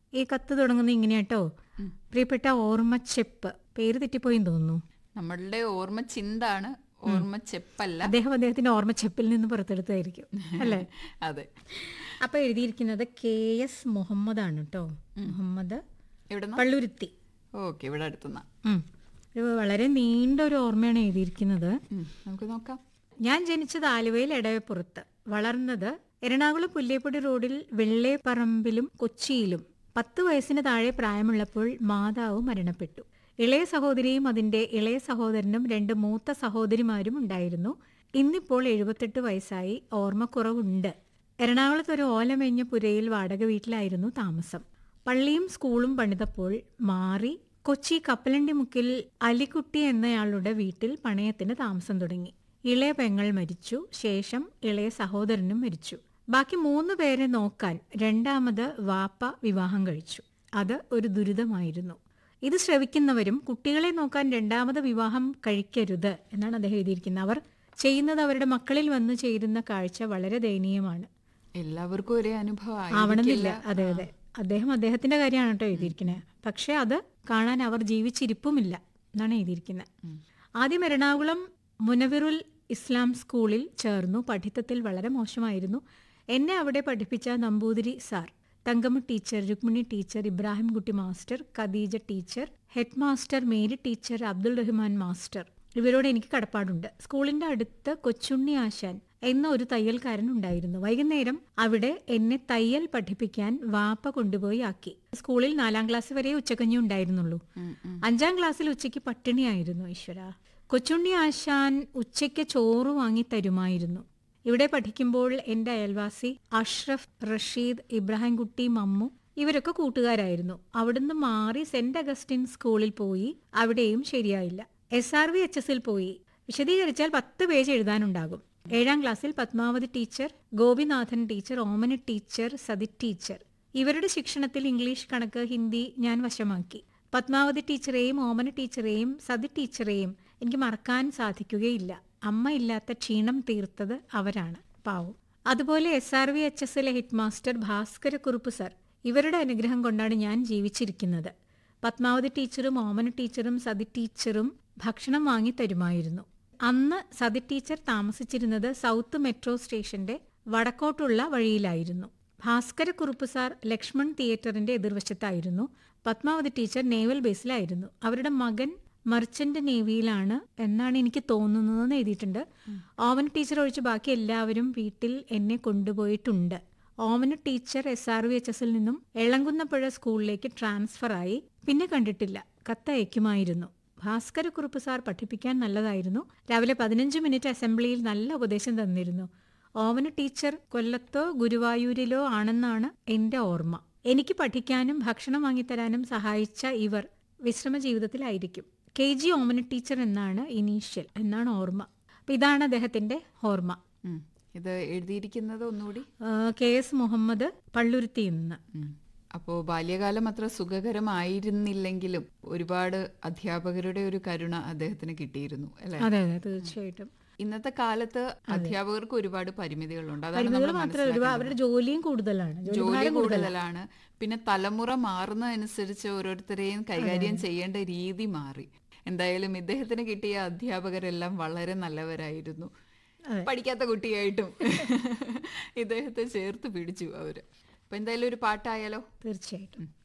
ഈ കത്ത് തുടങ്ങുന്നത് ഇങ്ങനെയാട്ടോ പ്രിയപ്പെട്ട ഓർമ്മച്ചെപ്പ് പേര് തെറ്റിപ്പോയെന്ന് തോന്നുന്നു നമ്മളുടെ ഓർമ്മ ചിന്താണ് ഓർമ്മ ചെപ്പല്ല അദ്ദേഹം അദ്ദേഹത്തിന്റെ ഓർമ്മച്ചെപ്പിൽ നിന്ന് പുറത്തെടുത്തായിരിക്കും അല്ലേ അതെ അപ്പൊ എഴുതിയിരിക്കുന്നത് കെ എസ് മുഹമ്മദ് ആണ് കേട്ടോ മുഹമ്മദ് എവിടുന്ന പള്ളുരുത്തി ഓക്കെ ഇവിടെ അടുത്തുനിന്ന ഉം. ഒരു വളരെ നീണ്ട ഒരു ഓർമ്മയാണ് എഴുതിയിരിക്കുന്നത് നമുക്ക് നോക്കാം ഞാൻ ജനിച്ചത് ആലുവയിൽ എടവപ്പുറത്ത് വളർന്നത് എറണാകുളം പുല്ലേപ്പൊടി റോഡിൽ വെള്ളേപ്പറമ്പിലും കൊച്ചിയിലും പത്ത് വയസ്സിന് താഴെ പ്രായമുള്ളപ്പോൾ മാതാവ് മരണപ്പെട്ടു ഇളയ സഹോദരിയും അതിന്റെ ഇളയ സഹോദരനും രണ്ട് മൂത്ത സഹോദരിമാരും ഉണ്ടായിരുന്നു ഇന്നിപ്പോൾ എഴുപത്തെട്ട് വയസ്സായി ഓർമ്മക്കുറവുണ്ട് എറണാകുളത്ത് ഒരു ഓലമേഞ്ഞ പുരയിൽ വാടക വീട്ടിലായിരുന്നു താമസം പള്ളിയും സ്കൂളും പണിതപ്പോൾ മാറി കൊച്ചി കപ്പലണ്ടി മുക്കിൽ അലിക്കുട്ടി എന്നയാളുടെ വീട്ടിൽ പണയത്തിന് താമസം തുടങ്ങി ഇളയ പെങ്ങൾ മരിച്ചു ശേഷം ഇളയ സഹോദരനും മരിച്ചു ബാക്കി മൂന്ന് പേരെ നോക്കാൻ രണ്ടാമത് വാപ്പ വിവാഹം കഴിച്ചു അത് ഒരു ദുരിതമായിരുന്നു ഇത് ശ്രവിക്കുന്നവരും കുട്ടികളെ നോക്കാൻ രണ്ടാമത് വിവാഹം കഴിക്കരുത് എന്നാണ് അദ്ദേഹം എഴുതിയിരിക്കുന്നത് അവർ ചെയ്യുന്നത് അവരുടെ മക്കളിൽ വന്നു ചേരുന്ന കാഴ്ച വളരെ ദയനീയമാണ് എല്ലാവർക്കും ഒരേ അനുഭവം ആവണമെന്നില്ല അതെ അതെ അദ്ദേഹം അദ്ദേഹത്തിന്റെ കാര്യമാണ് കേട്ടോ എഴുതിയിരിക്കുന്നത് പക്ഷെ അത് കാണാൻ അവർ ജീവിച്ചിരിപ്പുമില്ല എന്നാണ് എഴുതിയിരിക്കുന്നത് ആദ്യം എറണാകുളം മുനവിറുൽ ഇസ്ലാം സ്കൂളിൽ ചേർന്നു പഠിത്തത്തിൽ വളരെ മോശമായിരുന്നു എന്നെ അവിടെ പഠിപ്പിച്ച Namboothiri sir Thankamma teacher Rukmini teacher Ibrahimkutty master Khadeeja teacher head master Mary teacher Abdul Rahman master ഇവരോട് എനിക്ക് കടപ്പാടുണ്ട് സ്കൂളിന്റെ അടുത്ത് കൊച്ചുണ്ണി ആശാൻ എന്ന ഒരു തയ്യൽക്കാരൻ ഉണ്ടായിരുന്നു വൈകുന്നേരം അവിടെ എന്നെ തയ്യൽ പഠിപ്പിക്കാൻ വാപ്പ കൊണ്ടുപോയി ആക്കി സ്കൂളിൽ നാലാം ക്ലാസ് വരെ ഉച്ചക്കഞ്ഞി ഉണ്ടായിരുന്നുള്ളൂ അഞ്ചാം ക്ലാസ്സിൽ ഉച്ചയ്ക്ക് പട്ടിണിയായിരുന്നു ഈശ്വര കൊച്ചുണ്ണി ആശാൻ ഉച്ചയ്ക്ക് ചോറ് വാങ്ങി തരുമായിരുന്നു ഇവിടെ പഠിക്കുമ്പോൾ എൻ്റെ അയൽവാസി അഷ്റഫ് റഷീദ് ഇബ്രാഹിംകുട്ടി മമ്മു ഇവരൊക്കെ കൂട്ടുകാരായിരുന്നു അവിടുന്ന് മാറി സെന്റ് അഗസ്റ്റിൻ സ്കൂളിൽ പോയി അവിടെയും ശരിയായില്ല എസ് ആർ വി എച്ച് എസിൽ പോയി വിശദീകരിച്ചാൽ പത്ത് പേജ് എഴുതാനുണ്ടാകും ഏഴാം ക്ലാസ്സിൽ Padmavathi teacher Gopinathan teacher Omana teacher Sathi teacher ഇവരുടെ ശിക്ഷണത്തിൽ ഇംഗ്ലീഷ് കണക്ക് ഹിന്ദി ഞാൻ വശമാക്കി പത്മാവതി ടീച്ചറെയും ഓമന ടീച്ചറെയും സതി ടീച്ചറെയും എനിക്ക് മറക്കാൻ സാധിക്കുകയില്ല അമ്മ ഇല്ലാത്ത ക്ഷീണം തീർത്തത് അവരാണ് പാവം അതുപോലെ എസ് ആർ വി എച്ച് എസിലെ head master Bhaskara Kurup sir ഇവരുടെ അനുഗ്രഹം കൊണ്ടാണ് ഞാൻ ജീവിച്ചിരിക്കുന്നത് പത്മാവതി ടീച്ചറും ഓമന ടീച്ചറും സതി ടീച്ചറും ഭക്ഷണം വാങ്ങി തരുമായിരുന്നു അന്ന് സതി ടീച്ചർ താമസിച്ചിരുന്നത് സൗത്ത് മെട്രോ സ്റ്റേഷന്റെ വടക്കോട്ടുള്ള വഴിയിലായിരുന്നു ഭാസ്കര കുറുപ്പ് സാർ ലക്ഷ്മൺ തിയേറ്ററിന്റെ എതിർവശത്തായിരുന്നു പത്മാവതി ടീച്ചർ നേവൽ ബേസിലായിരുന്നു അവരുടെ മകൻ മർച്ചന്റ് നേവിയിലാണ് എന്നാണ് എനിക്ക് തോന്നുന്നതെന്ന് എഴുതിയിട്ടുണ്ട് ഓമന ടീച്ചർ ഒഴിച്ച് ബാക്കി എല്ലാവരും വീട്ടിൽ എന്നെ കൊണ്ടുപോയിട്ടുണ്ട് Omana teacher S R V H എസിൽ നിന്നും എളങ്കുന്നപ്പുഴ സ്കൂളിലേക്ക് ട്രാൻസ്ഫർ ആയി പിന്നെ കണ്ടിട്ടില്ല കത്തയക്കുമായിരുന്നു ഭാസ്കരക്കുറുപ്പ് സാർ പഠിപ്പിക്കാൻ നല്ലതായിരുന്നു രാവിലെ പതിനഞ്ച് മിനിറ്റ് അസംബ്ലിയിൽ നല്ല ഉപദേശം തന്നിരുന്നു ഓമന ടീച്ചർ കൊല്ലത്തോ ഗുരുവായൂരിലോ ആണെന്നാണ് എന്റെ ഓർമ്മ എനിക്ക് പഠിക്കാനും ഭക്ഷണം വാങ്ങിത്തരാനും സഹായിച്ച ഇവർ വിശ്രമ ജീവിതത്തിലായിരിക്കും കെ ജി ഓമന ടീച്ചർ എന്നാണ് ഇനീഷ്യൽ എന്നാണ് ഓർമ്മ അപ്പൊ ഇതാണ് അദ്ദേഹത്തിന്റെ ഓർമ്മ ഉം. ഇത് എഴുതിയിരിക്കുന്നത് ഒന്നുകൂടി ആ, കെ എസ് മുഹമ്മദ് പള്ളുരുത്തി നിന്ന് ഉം. അപ്പോ ബാല്യകാലം അത്ര സുഖകരമായിരുന്നില്ലെങ്കിലും ഒരുപാട് അധ്യാപകരുടെ ഒരു കരുണ അദ്ദേഹത്തിന് കിട്ടിയിരുന്നു അല്ലെ അതെ അതെ തീർച്ചയായിട്ടും ഇന്നത്തെ കാലത്ത് അധ്യാപകർക്ക് ഒരുപാട് പരിമിതികളുണ്ട് അതാണ് പരിമിതികൾ നമ്മൾ മാത്രമല്ല ഒരുപാട് അവരുടെ ജോലിയും കൂടുതലാണ് ജോലി ജോലിഭാരം കൂടുതലാണ് കൂടുതലാണ് പിന്നെ തലമുറ മാറുന്നതനുസരിച്ച് ഓരോരുത്തരെയും കൈകാര്യം ചെയ്യേണ്ട രീതി മാറി എന്തായാലും ഇദ്ദേഹത്തിന് കിട്ടിയ അധ്യാപകരെല്ലാം വളരെ നല്ലവരായിരുന്നു പഠിക്കാത്ത കുട്ടിയായിട്ടും ഇദ്ദേഹത്തെ ചേർത്ത് പിടിച്ചു അവര് അപ്പൊ എന്തായാലും ഒരു പാട്ടായാലോ തീർച്ചയായിട്ടും